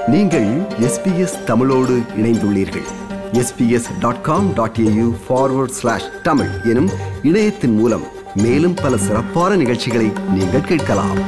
நீங்கள் எஸ்பிஎஸ் தமிழோடு இணைந்துள்ளீர்கள் SBS dot com dot AU forward slash Tamil எனும் இணையத்தின் மூலம் மேலும் பல சிறப்பான நிகழ்ச்சிகளை நீங்கள் கேட்கலாம்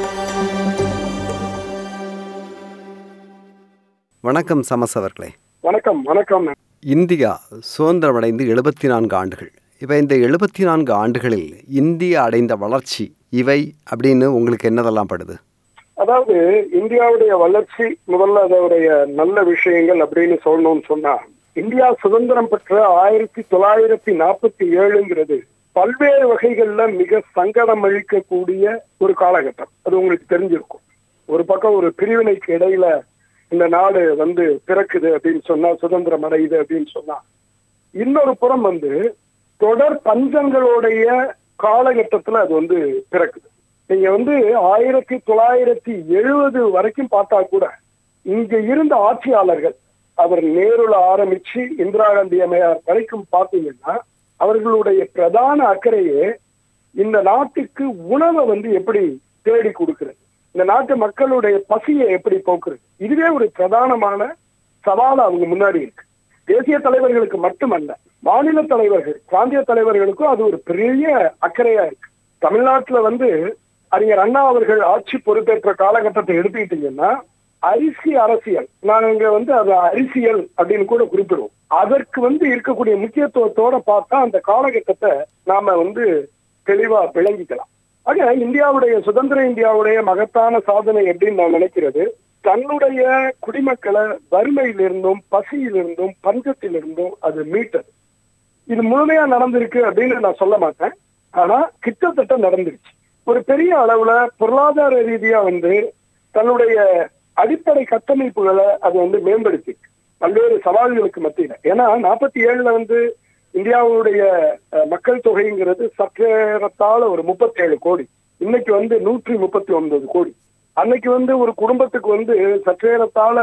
வணக்கம் சமஸ் அவர்களே வணக்கம் வணக்கம் இந்தியா சுதந்திரமடைந்து எழுபத்தி நான்கு ஆண்டுகள் இப்போ இந்த எழுபத்தி நான்கு ஆண்டுகளில் இந்தியா அடைந்த வளர்ச்சி இவை அப்படின்னு உங்களுக்கு என்னதெல்லாம் படுது அதாவது இந்தியாவுடைய வளர்ச்சி முதல்ல அதோடைய நல்ல விஷயங்கள் அப்படின்னு சொல்லணும்னு சொன்னா இந்தியா சுதந்திரம் பெற்ற ஆயிரத்தி தொள்ளாயிரத்தி நாற்பத்தி ஏழுங்கிறது பல்வேறு வகைகள்ல மிக சங்கடம் அளிக்கக்கூடிய ஒரு காலகட்டம் அது உங்களுக்கு தெரிஞ்சிருக்கும் ஒரு பக்கம் ஒரு பிரிவினைக்கு இடையில இந்த நாடு வந்து பிறக்குது அப்படின்னு சொன்னா சுதந்திரம் அடையுது அப்படின்னு சொன்னா இன்னொரு புறம் வந்து தொடர் பஞ்சங்களுடைய காலகட்டத்துல அது வந்து பிறக்குது நீங்க வந்து ஆயிரத்தி தொள்ளாயிரத்தி எழுபது வரைக்கும் பார்த்தா கூட இங்க இருந்த ஆட்சியாளர்கள் அவர் நேருல ஆரம்பிச்சு இந்திரா காந்தி அம்மையார் வரைக்கும் பார்த்தீங்கன்னா அவர்களுடைய பிரதான அக்கறையே இந்த நாட்டுக்கு உணவை வந்து எப்படி தேடி கொடுக்கிறது இந்த நாட்டு மக்களுடைய பசியை எப்படி போக்குறது இதுவே ஒரு பிரதானமான சவால் அவங்க முன்னாடி இருக்கு தேசிய தலைவர்களுக்கு மட்டுமல்ல மாநில தலைவர்கள் பிராந்திய தலைவர்களுக்கும் அது ஒரு பெரிய அக்கறையா இருக்கு தமிழ்நாட்டுல வந்து அறிஞர் அண்ணா அவர்கள் ஆட்சி பொறுப்பேற்ற காலகட்டத்தை எடுத்துக்கிட்டீங்கன்னா அரிசி அரசியல் நாங்க வந்து அது அரிசியல் அப்படின்னு கூட குறிப்பிடுவோம் அதற்கு வந்து இருக்கக்கூடிய முக்கியத்துவத்தோட பார்த்தா அந்த காலகட்டத்தை நாம வந்து தெளிவா விளங்கிக்கலாம் ஆக இந்தியாவுடைய சுதந்திர இந்தியாவுடைய மகத்தான சாதனை அப்படின்னு நான் நினைக்கிறது தன்னுடைய குடிமக்களை வறுமையிலிருந்தும் பசியிலிருந்தும் பஞ்சத்திலிருந்தும் அது மீட்டது இது முழுமையா நடந்திருக்கு அப்படின்னு நான் சொல்ல மாட்டேன் ஆனா கிட்டத்தட்ட நடந்துருச்சு ஒரு பெரிய அளவுல பொருளாதார ரீதியா வந்து தன்னுடைய அடிப்படை கட்டமைப்புகளை அது வந்து மேம்படுத்தி பல்வேறு சவால்களுக்கு மத்தியில ஏன்னா நாற்பத்தி ஏழுல வந்து இந்தியாவுடைய மக்கள் தொகைங்கிறது சற்றேறத்தாழ ஒரு முப்பத்தி ஏழு கோடி இன்னைக்கு வந்து நூற்றி முப்பத்தி ஒன்பது கோடி அன்னைக்கு வந்து ஒரு குடும்பத்துக்கு வந்து சற்றேறத்தாழ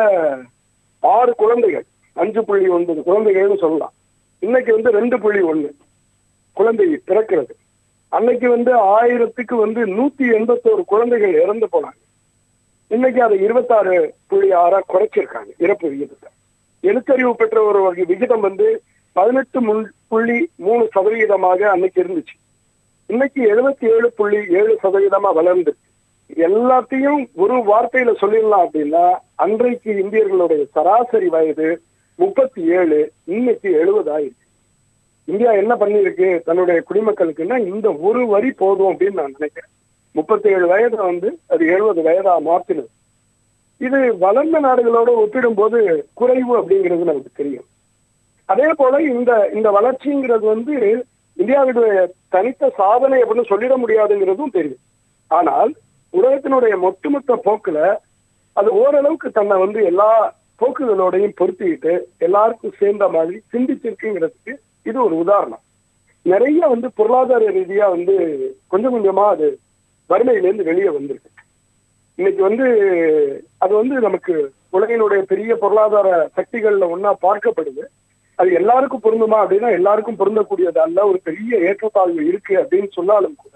ஆறு குழந்தைகள் அஞ்சு புள்ளி ஒன்பது குழந்தைகள்னு சொல்லலாம் இன்னைக்கு வந்து ரெண்டு புள்ளி ஒண்ணு குழந்தை பிறக்கிறது அன்னைக்கு வந்து ஆயிரத்துக்கு வந்து நூத்தி எண்பத்தோரு குழந்தைகள் இறந்து போனாங்க இன்னைக்கு அதை இருபத்தாறு புள்ளி ஆறா குறைச்சிருக்காங்க இறப்பு விகிதத்தை எழுத்தறிவு பெற்ற ஒரு விகிதம் வந்து பதினெட்டு முன் புள்ளி மூணு சதவிகிதமாக அன்னைக்கு இருந்துச்சு இன்னைக்கு எழுபத்தி ஏழு புள்ளி ஏழு சதவீதமா வளர்ந்து எல்லாத்தையும் ஒரு வார்த்தையில சொல்லிடலாம் அப்படின்னா அன்றைக்கு இந்தியர்களுடைய சராசரி வயது முப்பத்தி ஏழு இன்னைக்கு எழுபது ஆயிருக்கு இந்தியா என்ன பண்ணிருக்கு தன்னுடைய குடிமக்களுக்குன்னா இந்த ஒரு வரி போதும் அப்படின்னு நான் நினைக்கிறேன் முப்பத்தி ஏழு வயதை வந்து அது எழுபது வயதா மாத்தினது இது வளர்ந்த நாடுகளோட ஒப்பிடும் போது குறைவு அப்படிங்கிறது நமக்கு தெரியும் அதே போல இந்த இந்த வளர்ச்சிங்கிறது வந்து இந்தியாவுடைய தனித்த சாதனை அப்படின்னு சொல்லிட முடியாதுங்கிறதும் தெரியும் ஆனால் உலகத்தினுடைய ஒட்டுமொத்த போக்குல அது ஓரளவுக்கு தன்னை வந்து எல்லா போக்குகளோடையும் பொருத்திக்கிட்டு எல்லாருக்கும் சேர்ந்த மாதிரி சிந்திச்சிருக்குங்கிறதுக்கு இது ஒரு உதாரணம் நிறைய வந்து பொருளாதார ரீதியா வந்து கொஞ்சம் கொஞ்சமா அது வறுமையிலேருந்து வெளியே வந்திருக்கு இன்னைக்கு வந்து அது வந்து நமக்கு உலகினுடைய பெரிய பொருளாதார சக்திகள்ல ஒன்னா பார்க்கப்படுது அது எல்லாருக்கும் பொருந்துமா அப்படின்னா எல்லாருக்கும் பொருந்தக்கூடியது அல்ல ஒரு பெரிய ஏற்றத்தாழ்வு இருக்கு அப்படின்னு சொன்னாலும் கூட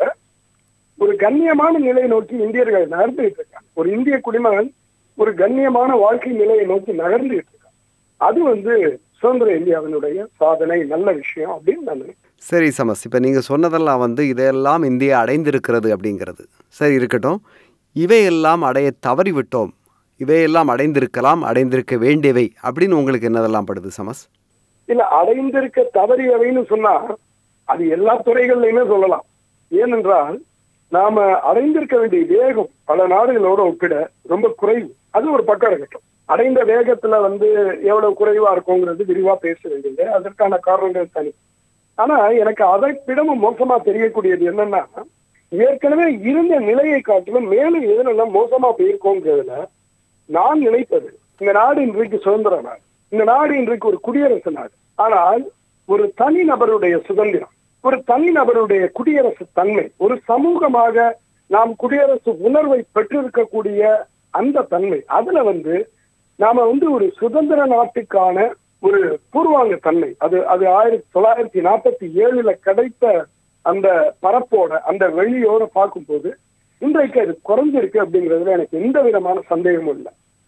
ஒரு கண்ணியமான நிலையை நோக்கி இந்தியர்கள் நகர்ந்துகிட்டு இருக்காங்க ஒரு இந்திய குடிமகன் ஒரு கண்ணியமான வாழ்க்கை நிலையை நோக்கி நகர்ந்துகிட்டு இருக்காங்க அது வந்து சுதந்திர இந்தியாவினுடைய சாதனை நல்ல விஷயம் அப்படின்னு நான் நினைக்கிறேன் சரி சமஸ் இப்போ நீங்கள் சொன்னதெல்லாம் வந்து இதையெல்லாம் இந்தியா அடைந்திருக்கிறது அப்படிங்கிறது சரி இருக்கட்டும் இவையெல்லாம் அடைய தவறிவிட்டோம் இவையெல்லாம் அடைந்திருக்கலாம் அடைந்திருக்க வேண்டியவை அப்படின்னு உங்களுக்கு என்னதெல்லாம் படுது சமஸ் இல்ல அடைந்திருக்க தவறியவைன்னு சொன்னா அது எல்லா துறைகள்லையுமே சொல்லலாம் ஏனென்றால் நாம அடைந்திருக்க வேண்டிய வேகம் பல நாடுகளோட ஒப்பிட ரொம்ப குறைவு அது ஒரு பக்கம் இருக்கட்டும் அடைந்த வேகத்துல வந்து எவ்வளவு குறைவா இருக்குங்கிறது விரிவா பேச வேண்டியது அதற்கான காரணங்கள் தனி ஆனா எனக்கு அதை விடமும் மோசமா தெரியக்கூடியது என்னன்னா ஏற்கனவே இருந்த நிலையை காட்டிலும் மேலும் எதுனெல்லாம் மோசமா போயிருக்கோங்கிறதுல நான் நினைப்பது இந்த நாடு இன்றைக்கு சுதந்திர நாடு இந்த நாடு இன்றைக்கு ஒரு குடியரசு நாடு ஆனால் ஒரு தனி நபருடைய சுதந்திரம் ஒரு தனி நபருடைய குடியரசு தன்மை ஒரு சமூகமாக நாம் குடியரசு உணர்வை பெற்றிருக்கக்கூடிய அந்த தன்மை அதுல வந்து நாம வந்து ஒரு சுதந்திர நாட்டுக்கான ஒரு பூர்வாங்க தன்மை அது அது ஆயிரத்தி தொள்ளாயிரத்தி நாற்பத்தி ஏழுல கிடைத்த அந்த பரப்போட அந்த வெளியோட பார்க்கும்போது இன்றைக்கு அது குறைஞ்சிருக்கு அப்படிங்கிறதுல எனக்கு எந்த விதமான சந்தேகமும் இல்லை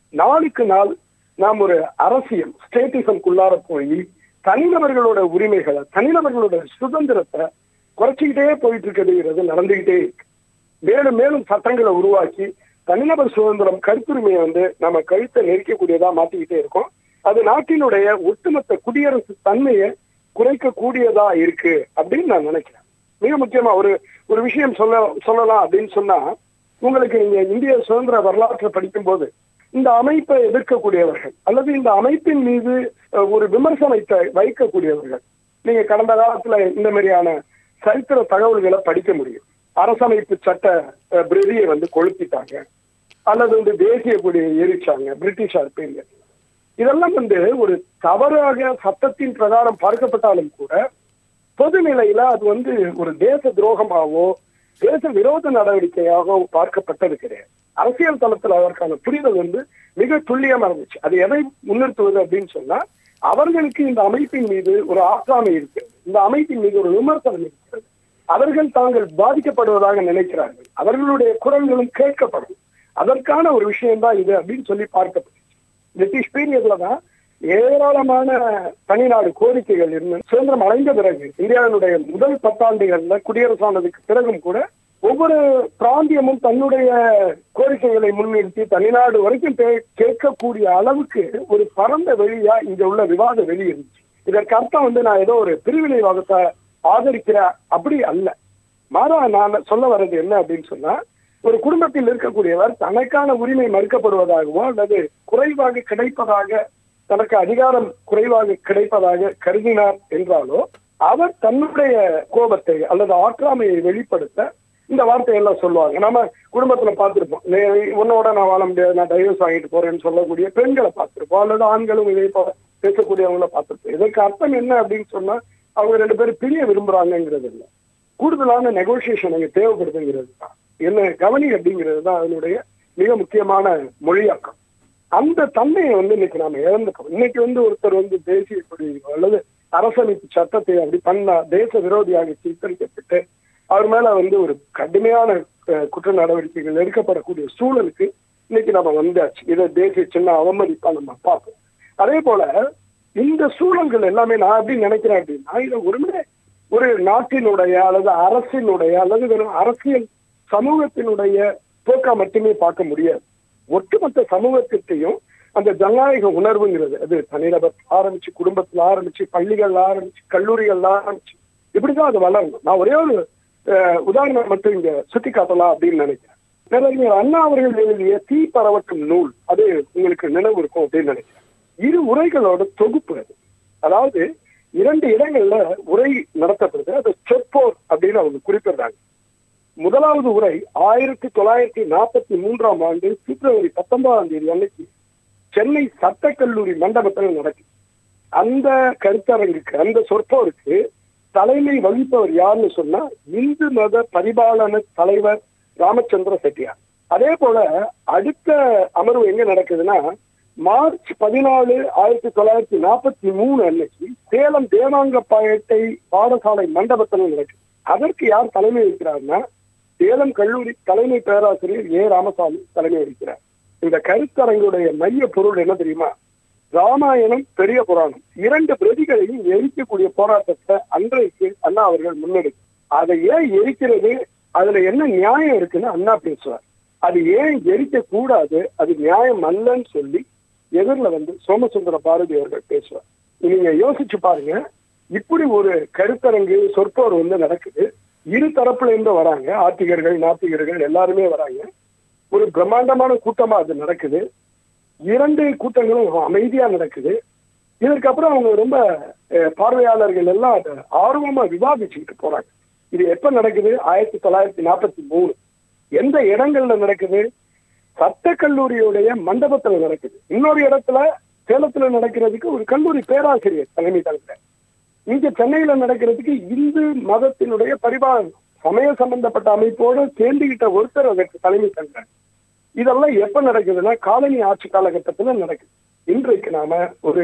நாளுக்கு நாள் நாம் ஒரு அரசியல் ஸ்டேட்டிசம்குள்ளார போய் தனிநபர்களோட உரிமைகளை தனிநபர்களோட சுதந்திரத்தை குறைச்சிக்கிட்டே போயிட்டு இருக்கிறதுங்கிறது நடந்துகிட்டே இருக்கு மேலும் மேலும் சட்டங்களை உருவாக்கி தனிநபர் சுதந்திரம் கருத்துரிமையை வந்து நம்ம கழுத்தை நெரிக்கக்கூடியதா மாத்திக்கிட்டே இருக்கோம் அது நாட்டினுடைய ஒட்டுமொத்த குடியரசு தன்மையை குறைக்கக்கூடியதா இருக்கு அப்படின்னு நான் நினைக்கிறேன் மிக முக்கியமா ஒரு ஒரு விஷயம் சொல்ல சொல்லலாம் அப்படின்னு சொன்னா உங்களுக்கு நீங்க இந்திய சுதந்திர வரலாற்றை படிக்கும் போது இந்த அமைப்பை எதிர்க்கக்கூடியவர்கள் அல்லது இந்த அமைப்பின் மீது அஹ், ஒரு விமர்சனத்தை வைக்கக்கூடியவர்கள் நீங்க கடந்த காலத்துல இந்த மாதிரியான சரித்திர தகவல்களை படிக்க முடியும் அரசமைப்பு சட்ட அஹ், பிரதியை வந்து கொளுத்திட்டாங்க அல்லது வந்து தேசிய கொடியை எரிச்சாங்க பிரிட்டிஷார் பீரியட் இதெல்லாம் வந்து ஒரு தவறாக சட்டத்தின் பிரகாரம் பார்க்கப்பட்டாலும் கூட பொது நிலையில அது வந்து ஒரு தேச துரோகமாவோ தேச விரோத நடவடிக்கையாகவும் பார்க்கப்பட்டது கிடையாது அரசியல் தளத்துல அதற்கான புரிதல் வந்து மிக துல்லியமா இருந்துச்சு அது எதை முன்னிறுத்துவது அப்படின்னு சொன்னா அவர்களுக்கு இந்த அமைப்பின் மீது ஒரு ஆசாமை இருக்கிறது இந்த அமைப்பின் மீது ஒரு விமர்சனம் இருக்கிறது அவர்கள் தாங்கள் பாதிக்கப்படுவதாக நினைக்கிறார்கள் அவர்களுடைய குரல்களும் கேட்கப்படும் அதற்கான ஒரு விஷயம் தான் இது அப்படின்னு சொல்லி பார்க்கப்பட்டுச்சு பிரிட்டிஷ் பீரியட்ல தான் ஏராளமான தனிநாடு கோரிக்கைகள் இருந்து சுதந்திரம் அடைந்த பிறகு இந்தியாவினுடைய முதல் பத்தாண்டுகள்ல குடியரசானதுக்கு பிறகும் கூட ஒவ்வொரு பிராந்தியமும் தன்னுடைய கோரிக்கைகளை முன்னிறுத்தி தனிநாடு வரைக்கும் கே- கேட்கக்கூடிய அளவுக்கு ஒரு பரந்த வெளியா இங்க உள்ள விவாத வெளி இருந்துச்சு இதற்கு அர்த்தம் வந்து நான் ஏதோ ஒரு பிரிவினைவாதத்தை ஆதரிக்கிற அப்படி அல்ல மாறா நான் சொல்ல வர்றது என்ன அப்படின்னு சொன்னா ஒரு குடும்பத்தில் இருக்கக்கூடியவர் தனக்கான உரிமை மறுக்கப்படுவதாகவோ அல்லது குறைவாக கிடைப்பதாக தனக்கு அதிகாரம் குறைவாக கிடைப்பதாக கருதினார் என்றாலோ அவர் தன்னுடைய கோபத்தை அல்லது ஆற்றாமையை வெளிப்படுத்த இந்த வார்த்தையெல்லாம் சொல்லுவாங்க நம்ம குடும்பத்துல பார்த்திருப்போம் "நீ- உன்னோட நான் வாழ முடியாது நான் டைவர்ஸ் வாங்கிட்டு போறேன்னு சொல்லக்கூடிய பெண்களை பார்த்திருப்போம் அல்லது ஆண்களும் இதே போல பேசக்கூடியவங்கள பார்த்திருப்போம் இதற்கு அர்த்தம் என்ன அப்படின்னு சொன்னா அவங்க ரெண்டு பேரும் பிரிய விரும்புறாங்கங்கிறது இல்லை கூடுதலான நெகோசியேஷன் அங்க தேவைப்படுதுங்கிறது தான் என்ன கவனி அப்படிங்கிறது தான் அதனுடைய மிக முக்கியமான மொழியாக்கம் அந்த தன்மையை வந்து இன்னைக்கு நாம இழந்துட்டோம் இன்னைக்கு வந்து ஒருத்தர் வந்து தேசிய கொடி அல்லது அரசமைப்பு சட்டத்தை அப்படி பண்ணா தேச விரோதியாக சித்தரிக்கப்பட்டு அவர் மேல வந்து ஒரு கடுமையான அஹ், குற்ற நடவடிக்கைகள் எடுக்கப்படக்கூடிய சூழலுக்கு இன்னைக்கு நம்ம வந்தாச்சு இதை தேசிய சின்ன அவமதிப்பா நம்ம பார்ப்போம் அதே போல இந்த சூழல்கள் எல்லாமே நான் எப்படி நினைக்கிறேன் அப்படின்னா இதை ஒருமுறை ஒரு நாட்டினுடைய அல்லது அரசினுடைய அல்லது வெறும் அரசியல் சமூகத்தினுடைய போக்கா மட்டுமே பார்க்க முடியாது ஒட்டுமொத்த சமூகத்திட்டையும் அந்த ஜனநாயக உணர்வுங்கிறது அது தனிநபர் ஆரம்பிச்சு குடும்பத்துல ஆரம்பிச்சு பள்ளிகள்ல ஆரம்பிச்சு கல்லூரிகள்ல ஆரம்பிச்சு இப்படிதான் அது வளரணும் நான் ஒரே ஒரு அஹ், உதாரணம் மட்டும் இங்க சுட்டி காட்டலாம் அப்படின்னு நினைக்கிறேன் பேரறிஞர் அண்ணா அவர்கள் எழுதிய தீ பரவட்டும் நூல் அது உங்களுக்கு நினைவு இருக்கும் அப்படின்னு நினைக்கிறேன் இரு உரைகளோட தொகுப்பு அது அதாவது இரண்டு இடங்கள்ல உரை நடத்தப்படுது அது சொற்போர் அப்படின்னு அவங்க குறிப்பிடுறாங்க முதலாவது உரை ஆயிரத்தி தொள்ளாயிரத்தி நாற்பத்தி மூன்றாம் ஆண்டு பிப்ரவரி பத்தொன்பதாம் தேதி அன்னைக்கு சென்னை சட்டக்கல்லூரி மண்டபத்தில் நடக்குது அந்த கருத்தரங்குக்கு அந்த சொற்போருக்கு தலைமை வகிப்பவர் யாருன்னு சொன்னா இந்து மத பரிபாலன தலைவர் ராமச்சந்திர செட்டியார் அதே போல அடுத்த அமர்வு எங்க நடக்குதுன்னா மார்ச் பதினாலு ஆயிரத்தி தொள்ளாயிரத்தி நாற்பத்தி மூணு அன்னைக்கு சேலம் தேவாங்கப்பேட்டை பாடசாலை மண்டபத்தில் நடக்குது அதற்கு யார் தலைமை வகிக்கிறார்னா சேலம் கல்லூரி தலைமை பேராசிரியர் ஏ ராமசாமி தலைமை வகிக்கிறார் இந்த கருத்தரங்குடைய மைய பொருள் என்ன தெரியுமா ராமாயணம் பெரிய புராணம் இரண்டு பிரதிகளையும் எரிக்கக்கூடிய போராட்டத்தை அன்றைக்கு அண்ணா அவர்கள் முன்னெடுக்கும் அதை ஏன் எரிக்கிறது அதுல என்ன நியாயம் இருக்குன்னு அண்ணா பேசுவார் அது ஏன் எரிக்க கூடாது அது நியாயம் அல்லன்னு சொல்லி எதிரில் வந்து சோமசுந்தர பாரதி அவர்கள் பேசுவார் நீங்க யோசிச்சு பாருங்க இப்படி ஒரு கருத்தரங்கு சொற்போர் வந்து நடக்குது இரு தரப்புல இருந்து வராங்க ஆத்திகர்கள் நாத்திகர்கள் எல்லாருமே வராங்க ஒரு பிரம்மாண்டமான கூட்டமா அது நடக்குது இரண்டு கூட்டங்களும் அமைதியா நடக்குது இதற்கப்புறம் அவங்க ரொம்ப அஹ், பார்வையாளர்கள் எல்லாம் அதை ஆர்வமா விவாதிச்சுக்கிட்டு போறாங்க இது எப்ப நடக்குது ஆயிரத்தி தொள்ளாயிரத்தி நாற்பத்தி மூணு எந்த இடங்கள்ல நடக்குது சட்டக்கல்லூரியுடைய மண்டபத்துல நடக்குது இன்னொரு இடத்துல சேலத்துல நடக்கிறதுக்கு ஒரு கல்லூரி பேராசிரியர் தலைமை தாங்க இங்க சென்னையில நடக்கிறதுக்கு இந்து மதத்தினுடைய பரிபாலனம் சமய சம்பந்தப்பட்ட அமைப்போடு சேர்ந்துகிட்ட ஒருத்தர் அதற்கு தலைமை தந்தார் இதெல்லாம் எப்ப நடக்குதுன்னா காலனி ஆட்சி காலகட்டத்துல நடக்குது இன்றைக்கு நாம ஒரு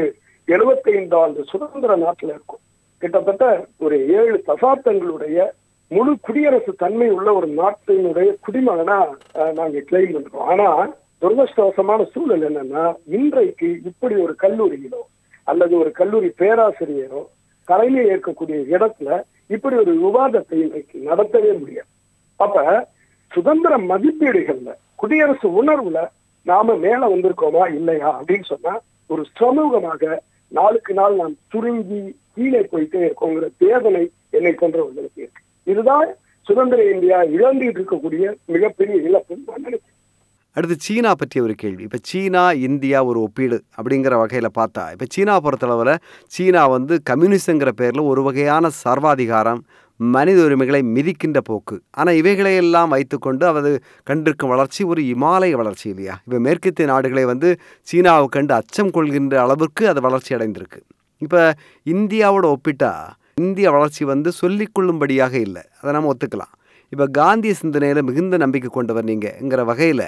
75 ஆண்டு சுதந்திர நாட்டுல இருக்கோம் கிட்டத்தட்ட ஒரு ஏழு தசாப்தங்களுடைய முழு குடியரசு தன்மை உள்ள ஒரு நாட்டினுடைய குடிமகனா அஹ், நாங்க கிளைம் பண்றோம் ஆனா துரதிருஷ்டவசமான சூழல் என்னன்னா இன்றைக்கு இப்படி ஒரு கல்லூரியிலோ அல்லது ஒரு கல்லூரி பேராசிரியரோ தலைமை ஏற்கக்கூடிய இடத்துல இப்படி ஒரு விவாதத்தை இன்றைக்கு நடத்தவே முடியாது அப்ப சுதந்திர மதிப்பீடுகள்ல குடியரசு உணர்வுல நாம மேல வந்திருக்கோமா இல்லையா அப்படின்னு சொன்னா ஒரு சமூகமாக நாளுக்கு நாள் நாம் சுருங்கி கீழே போயிட்டே இருக்கோங்கிற வேதனை என்னை போன்றவர்களுக்கு இருக்கு இதுதான் சுதந்திர இந்தியா இழந்துட்டு இருக்கக்கூடிய மிகப்பெரிய இழப்புன்னு நான் நினைக்கிறேன் அடுத்து சீனா பற்றிய ஒரு கேள்வி இப்போ சீனா இந்தியா ஒரு ஒப்பீடு அப்படிங்கிற வகையில் பார்த்தா இப்போ சீனா பொறுத்தளவில் சீனா வந்து கம்யூனிசங்கிற பேரில் ஒரு வகையான சர்வாதிகாரம் மனித உரிமைகளை மிதிக்கின்ற போக்கு ஆனால் இவைகளையெல்லாம் வைத்துக்கொண்டு அது கண்டிருக்கும் வளர்ச்சி ஒரு இமாலய வளர்ச்சி இல்லையா இப்போ மேற்கத்திய நாடுகளை வந்து சீனாவை கண்டு அச்சம் கொள்கின்ற அளவிற்கு அது வளர்ச்சி அடைந்திருக்கு இப்போ இந்தியாவோட ஒப்பிட்டா இந்திய வளர்ச்சி வந்து சொல்லிக்கொள்ளும்படியாக இல்லை அதை நம்ம ஒத்துக்கலாம் இப்போ காந்திய சிந்தனையில் மிகுந்த நம்பிக்கை கொண்டவர் நீங்கங்கிற வகையில்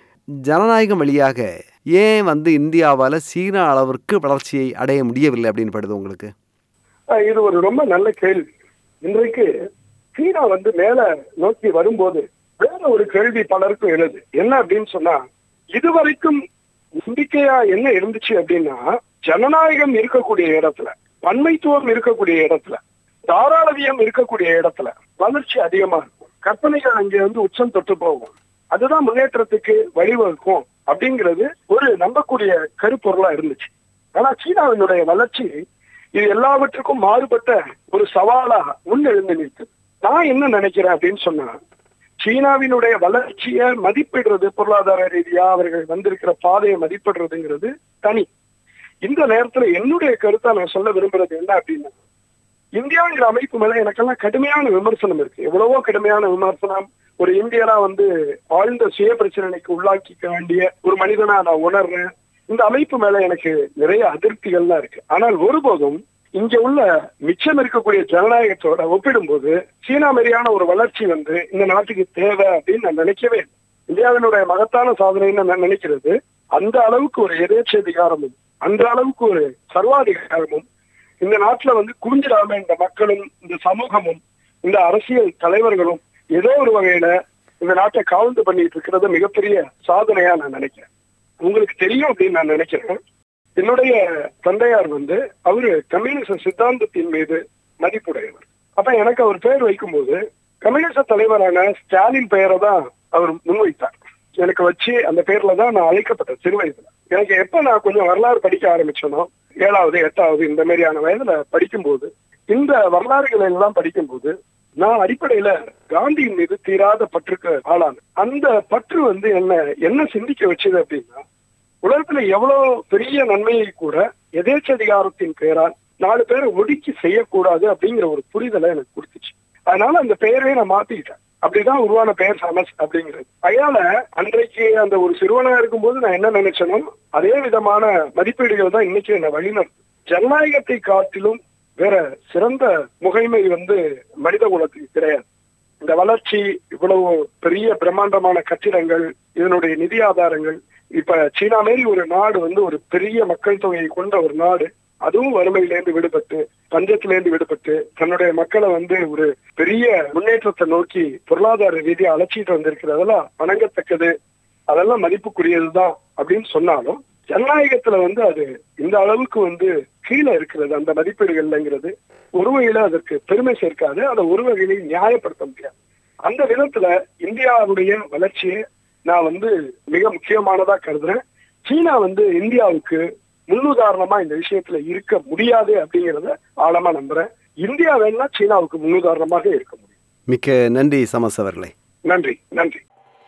ஜனநாயகம் வழியாக ஏன் வந்து இந்தியாவால் சீனா அளவிற்கு வளர்ச்சியை அடைய முடியவில்லை அப்படின்னு படுது உங்களுக்கு அஹ் இது ஒரு ரொம்ப நல்ல கேள்வி இன்றைக்கு சீனா வந்து மேல நோக்கி வரும்போது வேற ஒரு கேள்வி பலருக்கும் எழுது என்ன அப்படின்னு சொன்னா இதுவரைக்கும் நம்பிக்கையா என்ன இருந்துச்சு அப்படின்னா ஜனநாயகம் இருக்கக்கூடிய இடத்துல பன்மைத்துவம் இருக்கக்கூடிய இடத்துல தாராளவியம் இருக்கக்கூடிய இடத்துல வளர்ச்சி அதிகமா இருக்கும் கற்பனைகள் அங்கே வந்து உச்சம் தொட்டு போகும் அதுதான் முன்னேற்றத்துக்கு வழிவகுக்கும் அப்படிங்கிறது ஒரு நம்பக்கூடிய கருப்பொருளா இருந்துச்சு ஆனா சீனாவினுடைய வளர்ச்சி இது எல்லாவற்றுக்கும் மாறுபட்ட ஒரு சவாலா முன்னெழுந்து நிற்குது நான் என்ன நினைக்கிறேன் அப்படின்னு சொன்னா சீனாவினுடைய வளர்ச்சியை மதிப்பிடுறது பொருளாதார ரீதியா அவர்கள் வந்திருக்கிற பாதையை மதிப்பிடுறதுங்கிறது தனி இந்த நேரத்துல என்னுடைய கருத்தா நான் சொல்ல விரும்புறது என்ன அப்படின்னா இந்தியாங்கிற அமைப்பு மேல எனக்கெல்லாம் கடுமையான விமர்சனம் இருக்கு எவ்வளவோ கடுமையான விமர்சனம் ஒரு இந்தியனா வந்து ஆழ்ந்த சுய பிரச்சனைக்கு உள்ளாக்கிக்க வேண்டிய ஒரு மனிதனா நான் உணர்றேன் இந்த அமைப்பு மேல எனக்கு நிறைய அதிருப்திகள்லாம் இருக்கு ஆனால் ஒருபோதும் இங்க உள்ள மிச்சம் இருக்கக்கூடிய ஜனநாயகத்தோட ஒப்பிடும்போது சீனா மாதிரியான ஒரு வளர்ச்சி வந்து இந்த நாட்டுக்கு தேவை அப்படின்னு நான் நினைக்கவே இல்லை. இந்தியாவினுடைய மகத்தான சாதனைன்னு நான் நினைக்கிறது அந்த அளவுக்கு ஒரு எதேச்சதிகாரமும் அந்த அளவுக்கு ஒரு சர்வாதிகாரமும் இந்த நாட்டுல வந்து குவிஞ்சிடாம இந்த மக்களும் இந்த சமூகமும் இந்த அரசியல் தலைவர்களும் ஏதோ ஒரு வகையில இந்த நாட்டை காவந்து பண்ணிட்டு இருக்கிறது மிகப்பெரிய சாதனையா நான் நினைக்கிறேன் உங்களுக்கு தெரியும் அப்படின்னு நான் நினைக்கிறேன் என்னுடைய தந்தையார் வந்து அவரு கம்யூனிச சித்தாந்தத்தின் மீது மதிப்புடையவர் அப்ப எனக்கு அவர் பெயர் வைக்கும்போது கம்யூனிச தலைவரான ஸ்டாலின் பெயரை தான் அவர் முன்வைத்தார் எனக்கு வச்சு அந்த பேர்ல தான் நான் அழைக்கப்பட்டேன் சிறு வயதுல எனக்கு எப்ப நான் கொஞ்சம் வரலாறு படிக்க ஆரம்பிச்சனோ ஏழாவது எட்டாவது இந்த மாதிரியான வயதுல படிக்கும்போது இந்த வரலாறுகளை எல்லாம் படிக்கும்போது நான் அடிப்படையில காந்தியின் மீது தீராத பற்றுக்கு ஆளானேன் அந்த பற்று வந்து என்ன என்ன சிந்திக்க வச்சது அப்படின்னா உலகத்துல எவ்வளவு பெரிய நன்மையை கூட எதேச்சதிகாரத்தின் பெயரால் நாலு பேரை ஒடுக்கி செய்யக்கூடாது அப்படிங்கிற ஒரு புரிதலை எனக்கு கொடுத்துச்சு அதனால அந்த பெயரை நான் மாத்திக்கிட்டேன் அப்படிதான் உருவான பெயர் சமஸ் அப்படிங்கிறது அதனால அன்றைக்கு அந்த ஒரு சிறுவனா இருக்கும்போது நான் என்ன நினைச்சனோ அதே விதமான மதிப்பீடுகள் தான் இன்னைக்கு என்ன வழிநடத்தும் ஜனநாயகத்தை காட்டிலும் வேற சிறந்த முகைமை வந்து மனித குலத்துக்கு கிடையாது இந்த வளர்ச்சி இவ்வளவு பெரிய பிரம்மாண்டமான கட்டிடங்கள் இதனுடைய நிதி ஆதாரங்கள் இப்ப சீனா மாரி ஒரு நாடு வந்து ஒரு பெரிய மக்கள் தொகையை கொண்ட ஒரு நாடு அதுவும் வறுமையிலேருந்து விடுபட்டு பஞ்சத்திலேருந்து விடுபட்டு தன்னுடைய மக்களை வந்து ஒரு பெரிய முன்னேற்றத்தை நோக்கி பொருளாதார ரீதியா அழைச்சிட்டு வந்திருக்கிறதெல்லாம் வணங்கத்தக்கது அதெல்லாம் மதிப்புக்குரியதுதான் அப்படின்னு சொன்னாலும் ஜனநாயகத்துல வந்து அது இந்த அளவுக்கு வந்து கீழே இருக்கிறது அந்த மதிப்பீடுகள்ங்கிறது ஒரு வகையில அதற்கு பெருமை சேர்க்காது அதை ஒரு வகையில நியாயப்படுத்த முடியாது அந்த விதத்துல இந்தியாவுடைய வளர்ச்சியை நான் வந்து மிக முக்கியமானதா கருதுறேன் சீனா வந்து இந்தியாவுக்கு முன்னுதாரணமா இந்த விஷயத்துல இருக்க முடியாது அப்படிங்கறத ஆழமா நம்புறேன் இந்தியா வேணா சீனாவுக்கு முன்னுதாரணமாக இருக்க முடியும் மிக்க நன்றி சமஸ் அவர்களே நன்றி நன்றி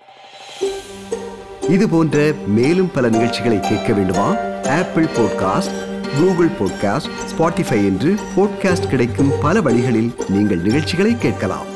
இது போன்ற மேலும் பல நிகழ்ச்சிகளை கேட்க வேண்டுமா Apple podcast Google podcast Spotify என்று பாட்காஸ்ட் கிடைக்கும் பல வழிகளில் நீங்கள் நிகழ்ச்சிகளை கேட்கலாம்